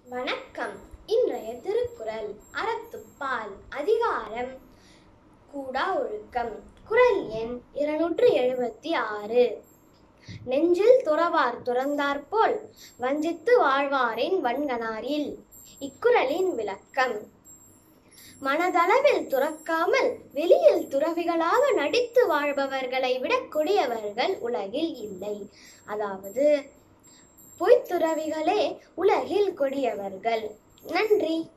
வணக்கம் இன்றைய திருக்குறள் அறத்துப்பால் அதிகாரம் கூடா ஒழுக்கம் குறள் எண் இருநூற்று எழுபத்தி ஆறு நெஞ்சில் துறவார் துறந்தாற்போல் வஞ்சித்து வாழ்வாரின் வன்கணாரில் இக்குறளின் விளக்கம் மனதளவில் துறக்காமல் வெளியில் துறவிகளாக நடித்து வாழ்பவர்களை விட கொடியவர்கள் உலகில் இல்லை அதாவது பொய்த்துறவிகளே உலகில் கொடியவர்கள் நன்றி